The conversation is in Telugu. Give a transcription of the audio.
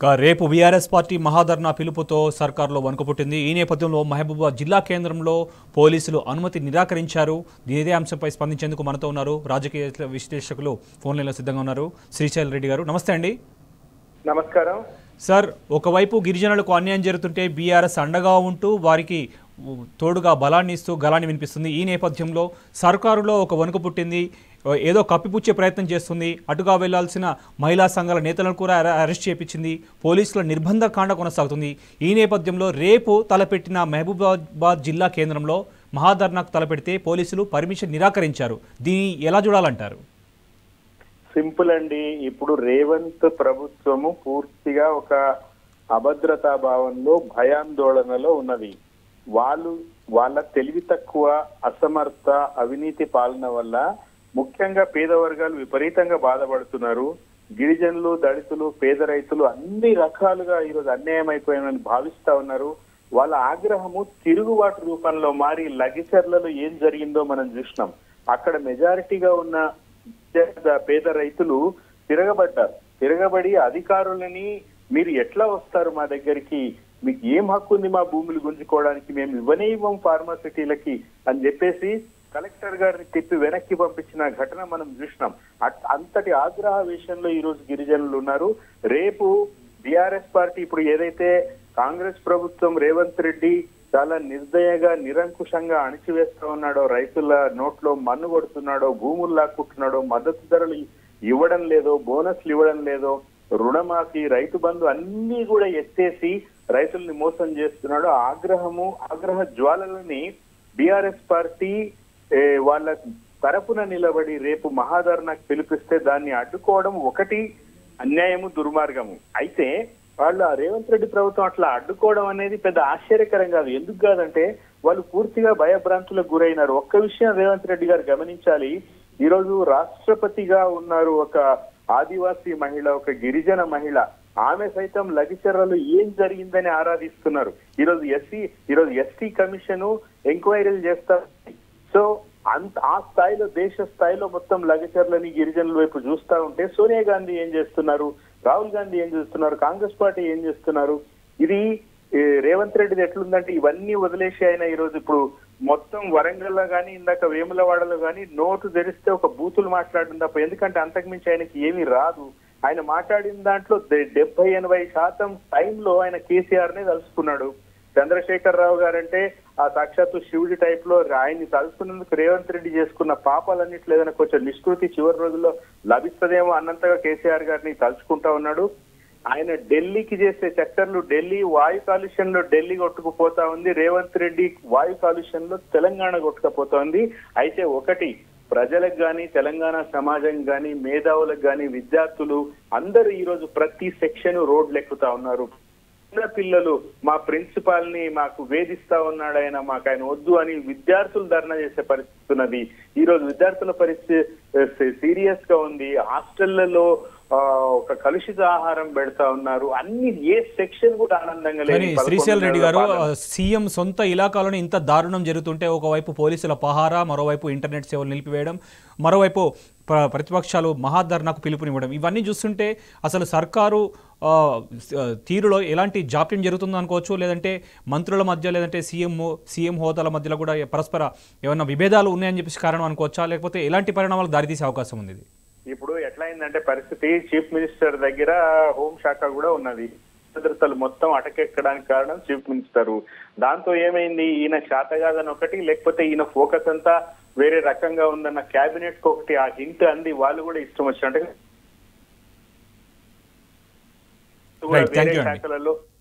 ఇక రేపు బీఆర్ఎస్ పార్టీ మహాధర్నా పిలుపుతో సర్కార్లో వణుకు పుట్టింది ఈ నేపథ్యంలో మహబూబాబాద్ జిల్లా కేంద్రంలో పోలీసులు అనుమతి నిరాకరించారు ఇదే అంశంపై స్పందించేందుకు మనతో ఉన్నారు రాజకీయ విశ్లేషకులు ఫోన్ లైన్లో సిద్ధంగా ఉన్నారు శ్రీశైల్ రెడ్డి గారు నమస్తే అండి నమస్కారం సార్ ఒకవైపు గిరిజనులకు అన్యాయం జరుగుతుంటే బీఆర్ఎస్ అండగా ఉంటూ వారికి తోడుగా బలాన్ని ఇస్తూ గలాన్ని వినిపిస్తుంది ఈ నేపథ్యంలో సర్కారులో ఒక వణుకు పుట్టింది ఏదో కప్పిపుచ్చే ప్రయత్నం చేస్తుంది అటుగా వెళ్లాల్సిన మహిళా సంఘాల నేతలను కూడా అరె- అరెస్ట్ చేపించింది పోలీసుల నిర్బంధ కాండ కొనసాగుతుంది ఈ నేపథ్యంలో రేపు తలపెట్టిన మహబూబాబాద్ జిల్లా కేంద్రంలో మహాధర్నాకు తలపెడితే పోలీసులు పర్మిషన్ నిరాకరించారు దీన్ని ఎలా చూడాలంటారు సింపుల్ అండి ఇప్పుడు రేవంత్ ప్రభుత్వము పూర్తిగా ఒక అభద్రతా భావంలో భయాందోళనలో ఉన్నది వాళ్ళు వాళ్ళ తెలివి తక్కువ అసమర్థ అవినీతి పాలన వల్ల ముఖ్యంగా పేద వర్గాలు విపరీతంగా బాధపడుతున్నారు గిరిజనులు దళితులు పేద రైతులు అన్ని రకాలుగా ఈరోజు అన్యాయం అయిపోయామని భావిస్తా ఉన్నారు వాళ్ళ ఆగ్రహము తిరుగుబాటు రూపంలో మారి లగిచర్లలో ఏం జరిగిందో మనం చూసినాం అక్కడ మెజారిటీగా ఉన్న పేద పేద రైతులు తిరగబడ్డారు తిరగబడి అధికారులని మీరు ఎట్లా వస్తారు మా దగ్గరికి మీకు ఏం హక్కు ఉంది మా భూములు గుంజుకోవడానికి మేము ఇవ్వనే ఇవ్వం ఫార్మాసిటీలకి అని చెప్పేసి కలెక్టర్ గారిని తిప్పి వెనక్కి పంపించిన ఘటన మనం చూసినాం అట్- అంతటి ఆగ్రహ విషయంలో ఈ రోజు గిరిజనులు ఉన్నారు రేపు బీఆర్ఎస్ పార్టీ ఇప్పుడు ఏదైతే కాంగ్రెస్ ప్రభుత్వం రేవంత్ రెడ్డి చాలా నిర్దయగా నిరంకుశంగా అణిచివేస్తా ఉన్నాడో రైతుల నోట్లో మన్ను కొడుతున్నాడో భూములు లాక్కుంటున్నాడో మద్దతు ధరలు ఇవ్వడం లేదో బోనస్లు ఇవ్వడం లేదో రుణమాఫీ రైతు బంధు అన్ని కూడా ఎత్తేసి రైతుల్ని మోసం చేస్తున్నాడు ఆ ఆగ్రహము ఆగ్రహ జ్వాలలని బీఆర్ఎస్ పార్టీ ఏ, వాళ్ళ తరపున నిలబడి రేపు మహాధర్నాకు పిలిపిస్తే దాన్ని అడ్డుకోవడం ఒకటి అన్యాయము దుర్మార్గము అయితే వాళ్ళు ఆ రేవంత్ రెడ్డి ప్రభుత్వం అట్లా అడ్డుకోవడం అనేది పెద్ద ఆశ్చర్యకరం కాదు ఎందుకు కాదంటే వాళ్ళు పూర్తిగా భయభ్రాంతులకు గురైనారు ఒక్క విషయం రేవంత్ రెడ్డి గారు గమనించాలి ఈ రోజు రాష్ట్రపతిగా ఉన్నారు ఒక ఆదివాసీ మహిళ ఒక గిరిజన మహిళ ఆమె సైతం లగిచర్రలు ఏం జరిగిందని ఆరాధిస్తున్నారు ఈరోజు ఎస్సీ ఈరోజు ఎస్టీ కమిషన్ ఎంక్వైరీలు చేస్తారు సో అంత ఆ స్థాయిలో దేశ స్థాయిలో మొత్తం లగచర్లని గిరిజనుల వైపు చూస్తా ఉంటే సోనియా గాంధీ ఏం చేస్తున్నారు రాహుల్ గాంధీ ఏం చేస్తున్నారు కాంగ్రెస్ పార్టీ ఏం చేస్తున్నారు ఇది ఏ, రేవంత్ రెడ్డిది ఎట్లుందంటే ఇవన్నీ వదిలేసి ఆయన ఈ రోజు ఇప్పుడు మొత్తం వరంగల్లో గానీ ఇందాక వేములవాడలో గానీ నోటు తెరిస్తే ఒక బూతులు మాట్లాడడం తప్ప ఎందుకంటే అంతకుమించి ఆయనకి ఏమీ రాదు ఆయన మాట్లాడిన దాంట్లో డె- డెబ్బై ఎనభై శాతం టైంలో ఆయన కేసీఆర్ నే తలుసుకున్నాడు చంద్రశేఖర్ రావు గారంటే ఆ సాక్షాత్తు శివుడి టైప్ లో ఆయన్ని తలుసుకున్నందుకు రేవంత్ రెడ్డి చేసుకున్న పాపాలన్నిట్లో ఏదైనా కొంచెం నిష్కృతి చివరి రోజుల్లో లభిస్తదేమో అన్నంతగా కేసీఆర్ గారిని తలుచుకుంటా ఉన్నాడు ఆయన ఢిల్లీకి చేసే చక్కర్లు ఢిల్లీ వాయు కాలుష్యంలో ఢిల్లీ కొట్టుకుపోతా ఉంది రేవంత్ రెడ్డి వాయు కాలుష్యంలో తెలంగాణ కొట్టుకుపోతా ఉంది అయితే ఒకటి ప్రజలకు గాని తెలంగాణ సమాజం గాని మేధావులకు గాని విద్యార్థులు అందరూ ఈ రోజు ప్రతి సెక్షన్ రోడ్లు ఎక్కుతా ఉన్నారు చిన్న పిల్లలు మా ప్రిన్సిపాల్ ని మాకు వేధిస్తా ఉన్నాడు ఆయన మాకు ఆయన వద్దు అని విద్యార్థులు ధర్నా చేసే పరిస్థితి ఉన్నది ఈ రోజు విద్యార్థుల పరిస్థితి సీరియస్ గా ఉంది హాస్టళ్లలో ఆ, ఒక కలుషిత ఆహారం పెడతా ఉన్నారు అన్ని ఏ సెక్షన్ కూడా ఆనందంగా కానీ లేదు శ్రీశైల్ రెడ్డి గారు పదకొండు ఆ, నెలల సీఎం సొంత ఇలాకాలోనే ఇంత దారుణం జరుగుతుంటే ఒకవైపు పోలీసుల పహారా మరోవైపు ఇంటర్నెట్ సేవలు నిలిపివేయడం మరోవైపు ప్ర- ప్రతిపక్షాలు మహాధర్నాకు పిలుపునివ్వడం ఇవన్నీ చూస్తుంటే అసలు సర్కారు ఆ, స- తీరులో ఎలాంటి జాప్యం జరుగుతుందో అనుకోవచ్చు లేదంటే మంత్రుల మధ్య లేదంటే సీఎం సీఎం హోదాల మధ్యలో కూడా పరస్పర ఏమైనా విభేదాలు ఉన్నాయని చెప్పేసి కారణం అనుకోవచ్చా లేకపోతే ఎలాంటి పరిణామాలకు దారితీసే అవకాశం ఉంది ఇది ఇప్పుడు ఎట్లా అయిందంటే పరిస్థితి చీఫ్ మినిస్టర్ దగ్గర హోం శాఖ కూడా ఉన్నది భద్రతలు మొత్తం అటకెక్కడానికి కారణం చీఫ్ మినిస్టర్ దాంతో ఏమైంది ఈయన శాతగాదని ఒకటి లేకపోతే ఈయన ఫోకస్ అంతా వేరే రకంగా ఉందన్న క్యాబినెట్ కి ఒకటి ఆ హింట్ అంది వాళ్ళు కూడా ఇష్టం వచ్చినట్టుగా Right, thank వేరే you అండి. శాఖలలో